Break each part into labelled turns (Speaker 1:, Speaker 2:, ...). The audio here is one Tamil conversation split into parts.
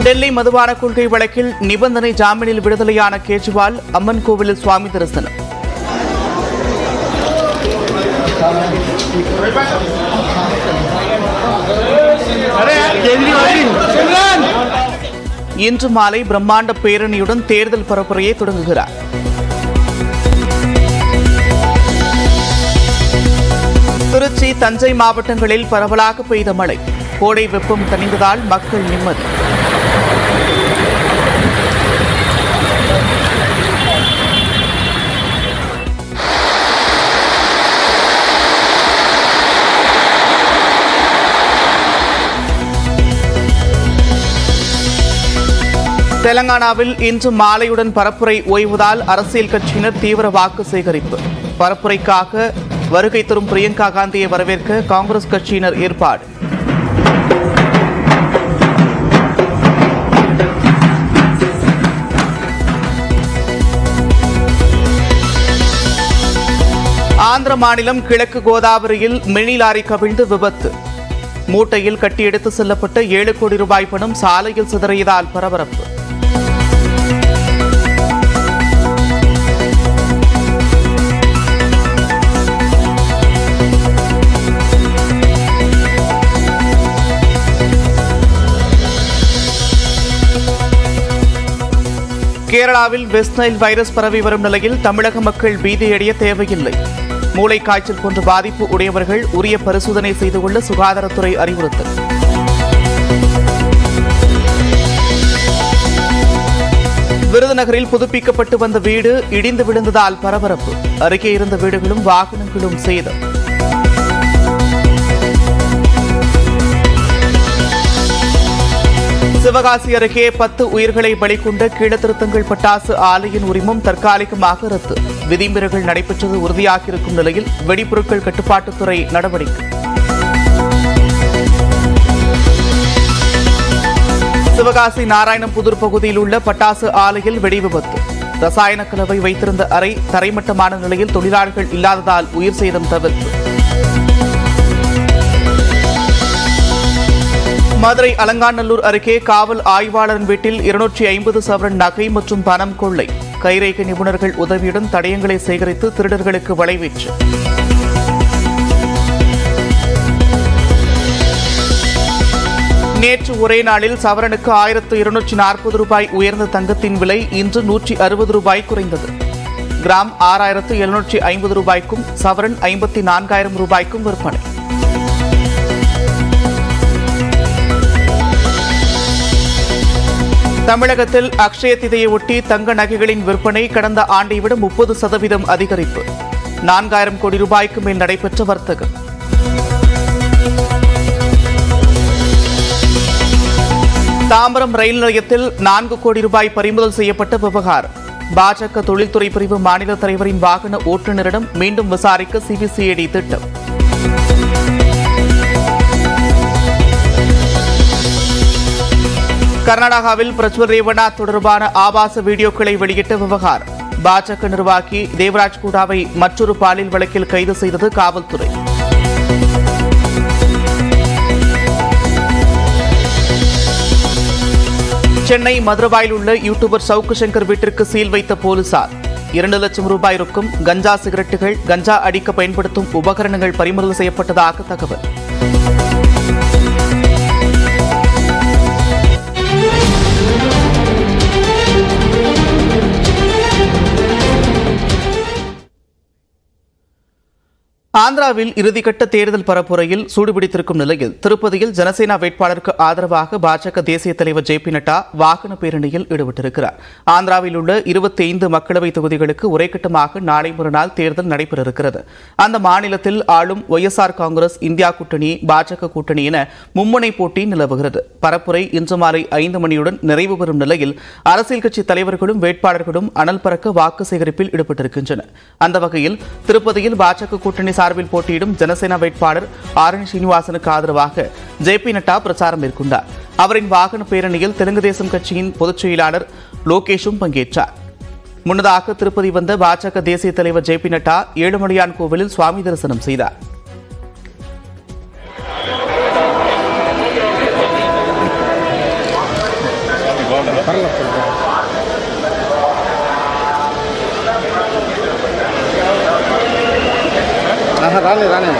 Speaker 1: டெல்லி மதுபான கொள்கை வழக்கில் நிபந்தனை ஜாமீனில் விடுதலையான கேஜ்ரிவால் அம்மன் கோவிலில் சுவாமி தரிசனம் இன்று மாலை பிரம்மாண்ட பேரணியுடன் தேர்தல் பரப்புரையை தொடங்குகிறார் திருச்சி தஞ்சை மாவட்டங்களில் பரவலாக பெய்த மழை கோடை வெப்பம் தணிந்ததால் மக்கள் நிம்மதி தெலங்கானாவில் இன்று மாலையுடன் பரப்புரை ஓய்வதால் அரசியல் கட்சியினர் தீவிர வாக்கு சேகரிப்பு பரப்புரைக்காக வருகை தரும் பிரியங்கா காந்தியை வரவேற்க காங்கிரஸ் கட்சியினர் ஏற்பாடு ஆந்திர மாநிலம் கிழக்கு கோதாவரியில் மினி லாரி கவிழ்ந்து விபத்து மூட்டையில் கட்டி எடுத்து செல்லப்பட்ட ஏழு கோடி ரூபாய் பணம் சாலையில் சிதறியதால் பரபரப்பு கேரளாவில் வெஸ்ட் நைல் வைரஸ் பரவி வரும் நிலையில் தமிழக மக்கள் பீதியடைய தேவையில்லை மூளை காய்ச்சல் போன்ற பாதிப்பு உடையவர்கள் உரிய பரிசோதனை செய்து கொள்ள சுகாதாரத்துறை அறிவுறுத்தல் விருதுநகரில் புதுப்பிக்கப்பட்டு வந்த வீடு இடிந்து விழுந்ததால் பரபரப்பு அருகே இருந்த வீடுகளும் வாகனங்களும் சேதம் சிவகாசி அருகே பத்து உயிர்களை பலி கொண்ட கீழத்திருத்தங்கள் பட்டாசு ஆலையின் உரிமம் தற்காலிகமாக ரத்து விதிமீறல்கள் நடைபெற்றது உறுதியாகியிருக்கும் நிலையில் வெடிபொருட்கள் கட்டுப்பாட்டுத்துறை நடவடிக்கை சிவகாசி நாராயணபுதூர் பகுதியில் உள்ள பட்டாசு ஆலையில் வெடி விபத்து ரசாயன கலவை வைத்திருந்த அறை தரைமட்டமான நிலையில் தொழிலாளர்கள் இல்லாததால் உயிர் சேதம் தவிர்ப்பு மதுரை அலங்காநல்லூர் அருகே காவல் ஆய்வாளரின் வீட்டில் இருநூற்றி ஐம்பது சவரன் நகை மற்றும் பணம் கொள்ளை கைரேகை நிபுணர்கள் உதவியுடன் தடயங்களை சேகரித்து திருடர்களுக்கு வலைவீச்சு நேற்று ஒரே நாளில் சவரனுக்கு ஆயிரத்து இருநூற்றி நாற்பது ரூபாய் உயர்ந்த தங்கத்தின் விலை இன்று நூற்றி அறுபது ரூபாய் குறைந்தது கிராம் ஆறாயிரத்து எழுநூற்றி ஐம்பது ரூபாய்க்கும் சவரன் ஐம்பத்தி நான்காயிரம் ரூபாய்க்கும் விற்பனை தமிழகத்தில் அக்ஷய திதியை ஒட்டி தங்க நகைகளின் விற்பனை கடந்த ஆண்டை விட முப்பது சதவீதம் அதிகரிப்பு நான்காயிரம் கோடி ரூபாய்க்கு மேல் நடைபெற்ற வர்த்தகம் தாம்பரம் ரயில் நிலையத்தில் நான்கு கோடி ரூபாய் பறிமுதல் செய்யப்பட்ட விவகாரம் பாஜக தொழில்துறை பிரிவு மாநில தலைவரின் வாகன ஓட்டுநரிடம் மீண்டும் விசாரிக்க சிபிசிஐடி திட்டம் கர்நாடகாவில் பிரஜ்வல் ரேவண்ணா தொடர்பான ஆபாச வீடியோக்களை வெளியிட்ட விவகாரம் பாஜக நிர்வாகி தேவராஜ் கூடாவை மற்றொரு பாலியல் வழக்கில் கைது செய்தது காவல்துறை சென்னை மதுரவாயில் உள்ள யூடியூபர் சவுக்கு சங்கர் வீட்டிற்கு சீல் வைத்த போலீசார் இரண்டு லட்சம் ரூபாய் ரொக்கம் கஞ்சா சிகரெட்டுகள் கஞ்சா அடிக்க பயன்படுத்தும் உபகரணங்கள் பறிமுதல் செய்யப்பட்டதாக தகவல் ஆந்திராவில் இறுதிக்கட்ட தேர்தல் பரப்புரையில் சூடுபிடித்திருக்கும் நிலையில் திருப்பதியில் ஜனசேனா வேட்பாளருக்கு ஆதரவாக பாஜக தேசிய தலைவர் ஜே பி நட்டா வாகன பேரணியில் ஈடுபட்டிருக்கிறார் ஆந்திராவில் உள்ள இருபத்தி ஐந்து மக்களவை தொகுதிகளுக்கு ஒரே கட்டமாக நாளை மறுநாள் தேர்தல் நடைபெற இருக்கிறது அந்த மாநிலத்தில் ஆளும் ஒய்எஸ்ஆர் காங்கிரஸ் இந்தியா கூட்டணி பாஜக கூட்டணி என மும்முனை போட்டி நிலவுகிறது பரப்புரை இன்று மாலை ஐந்து மணியுடன் நிறைவு பெறும் நிலையில் அரசியல் கட்சி தலைவர்களும் வேட்பாளர்களும் அனல் பறக்க வாக்கு சேகரிப்பில் ஈடுபட்டிருக்கின்றனர் அந்த வகையில் திருப்பதியில் பாஜக கூட்டணி சார்பில் போட்டியிடும் ஜனசேனா வேட்பாளர் ஆரணி ஸ்ரீனிவாசனுக்கு ஆதரவாக ஜே பி நட்டா பிரச்சாரம் மேற்கொண்டார் அவரின் வாகன பேரணியில் தெலுங்கு தேசம் கட்சியின் பொதுச் செயலாளர் லோகேஷும் பங்கேற்றார் முன்னதாக திருப்பதி வந்த பாஜக தேசிய தலைவர் ஜே பி நட்டா ஏழுமலையான் கோவிலில் சுவாமி தரிசனம் செய்தார்
Speaker 2: రాలే రాలే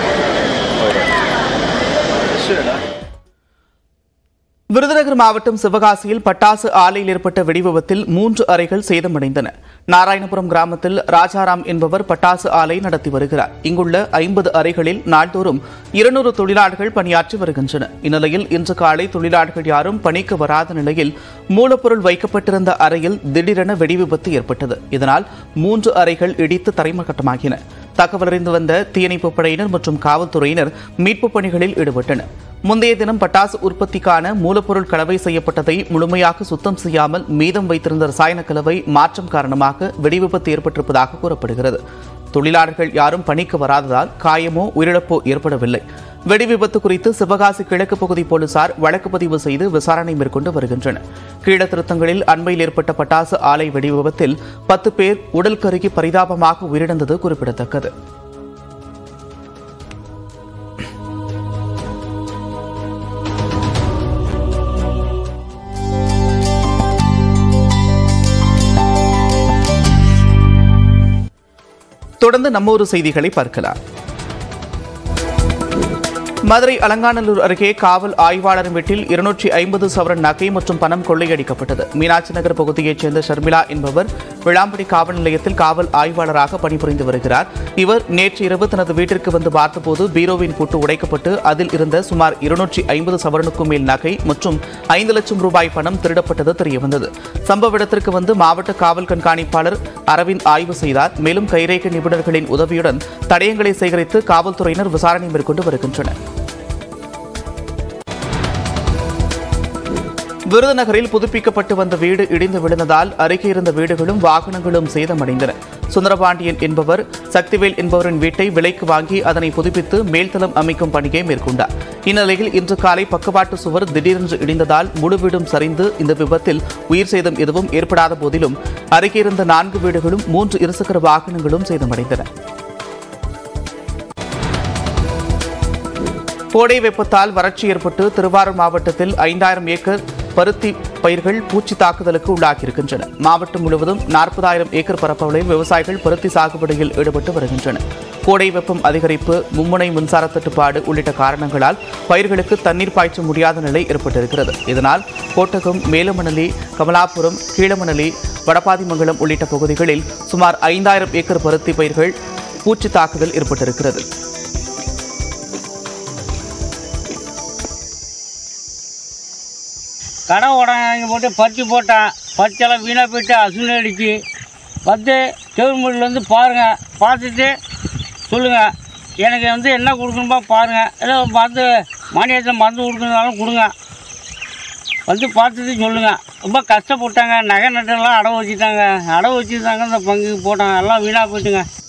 Speaker 1: விருதுநகர் மாவட்டம் சிவகாசியில் பட்டாசு ஆலையில் ஏற்பட்ட வெடிவிபத்தில் மூன்று அறைகள் சேதமடைந்தன நாராயணபுரம் கிராமத்தில் ராஜாராம் என்பவர் பட்டாசு ஆலை நடத்தி வருகிறார் இங்குள்ள ஐம்பது அறைகளில் நாள்தோறும் இருநூறு தொழிலாளர்கள் பணியாற்றி வருகின்றனர் இந்நிலையில் இன்று காலை தொழிலாளர்கள் யாரும் பணிக்கு வராத நிலையில் மூலப்பொருள் வைக்கப்பட்டிருந்த அறையில் திடீரென வெடிவிபத்து ஏற்பட்டது இதனால் மூன்று அறைகள் இடித்து தரைமட்டமாகின தகவல் அறிந்து வந்த தீயணைப்புப் படையினர் மற்றும் காவல்துறையினர் மீட்புப் பணிகளில் ஈடுபட்டனர் முந்தைய தினம் பட்டாசு உற்பத்திக்கான மூலப்பொருள் கலவை செய்யப்பட்டதை முழுமையாக சுத்தம் செய்யாமல் மீதம் வைத்திருந்த ரசாயன கலவை மாற்றம் காரணமாக வெடிவிபத்து ஏற்பட்டிருப்பதாக கூறப்படுகிறது தொழிலாளர்கள் யாரும் பணிக்கு வராததால் காயமோ உயிரிழப்போ ஏற்படவில்லை வெடி விபத்து குறித்து சிவகாசி கிழக்கு பகுதி போலீசார் வழக்கு பதிவு செய்து விசாரணை மேற்கொண்டு வருகின்றனர் கீழத்திருத்தங்களில் அண்மையில் ஏற்பட்ட பட்டாசு ஆலை வெடி விபத்தில் பத்து பேர் உடல் கருகி பரிதாபமாக உயிரிழந்தது குறிப்பிடத்தக்கது தொடர்ந்து நம்ம ஒரு செய்திகளை பார்க்கலாம் மதுரை அலங்காநல்லூர் அருகே காவல் ஆய்வாளரின் வீட்டில் இருநூற்றி ஐம்பது சவரன் நகை மற்றும் பணம் கொள்ளையடிக்கப்பட்டது மீனாட்சி நகர் பகுதியைச் சேர்ந்த ஷர்மிளா என்பவர் விளாம்படி காவல் நிலையத்தில் காவல் ஆய்வாளராக பணிபுரிந்து வருகிறார் இவர் நேற்று இரவு தனது வீட்டிற்கு வந்து பார்த்தபோது பீரோவின் பூட்டு உடைக்கப்பட்டு அதில் இருந்த சுமார் இருநூற்றி ஐம்பது சவரனுக்கும் மேல் நகை மற்றும் ஐந்து லட்சம் ரூபாய் பணம் திருடப்பட்டது தெரியவந்தது சம்பவ இடத்திற்கு வந்து மாவட்ட காவல் கண்காணிப்பாளர் அரவிந்த் ஆய்வு செய்தார் மேலும் கைரேகை நிபுணர்களின் உதவியுடன் தடயங்களை சேகரித்து காவல்துறையினர் விசாரணை மேற்கொண்டு வருகின்றனர் விருதுநகரில் புதுப்பிக்கப்பட்டு வந்த வீடு இடிந்து விழுந்ததால் அருகே இருந்த வீடுகளும் வாகனங்களும் சேதமடைந்தன சுந்தரபாண்டியன் என்பவர் சக்திவேல் என்பவரின் வீட்டை விலைக்கு வாங்கி அதனை புதுப்பித்து மேல்தளம் அமைக்கும் பணியை மேற்கொண்டார் இந்நிலையில் இன்று காலை பக்கவாட்டு சுவர் திடீரென்று இடிந்ததால் முழு வீடும் சரிந்து இந்த விபத்தில் உயிர் சேதம் எதுவும் ஏற்படாத போதிலும் அருகே இருந்த நான்கு வீடுகளும் மூன்று இருசக்கர வாகனங்களும் சேதமடைந்தன கோடை வெப்பத்தால் வறட்சி ஏற்பட்டு திருவாரூர் மாவட்டத்தில் ஐந்தாயிரம் ஏக்கர் பருத்தி பயிர்கள் பூச்சி தாக்குதலுக்கு உள்ளாகியிருக்கின்றன மாவட்டம் முழுவதும் நாற்பதாயிரம் ஏக்கர் பரப்பளவில் விவசாயிகள் பருத்தி சாகுபடியில் ஈடுபட்டு வருகின்றனர் கோடை வெப்பம் அதிகரிப்பு மும்முனை மின்சார தட்டுப்பாடு உள்ளிட்ட காரணங்களால் பயிர்களுக்கு தண்ணீர் பாய்ச்ச முடியாத நிலை ஏற்பட்டிருக்கிறது இதனால் கோட்டகம் மேலமணலி கமலாபுரம் கீழமணலி வடபாதிமங்கலம் உள்ளிட்ட பகுதிகளில் சுமார் ஐந்தாயிரம் ஏக்கர் பருத்தி பயிர்கள் பூச்சி தாக்குதல் ஏற்பட்டிருக்கிறது
Speaker 3: கடை உடனே போட்டு பருத்தி போட்டேன் பருத்தியெல்லாம் வீணாக போயிட்டு அசுனி அடிச்சு வந்து கவர்மெண்ட்லேருந்து பாருங்கள் பார்த்துட்டு சொல்லுங்கள் எனக்கு வந்து என்ன கொடுக்கணுமோ பாருங்கள் ஏதோ மருந்து மானியத்தில் மருந்து கொடுக்கணுனாலும் கொடுங்க வந்து பார்த்துட்டு சொல்லுங்கள் ரொம்ப கஷ்டப்பட்டாங்க நகை நட்டெல்லாம் அடவு வச்சுட்டாங்க அடவு வச்சுட்டாங்க இந்த பங்குக்கு போட்டாங்க எல்லாம் வீணாக போயிட்டுங்க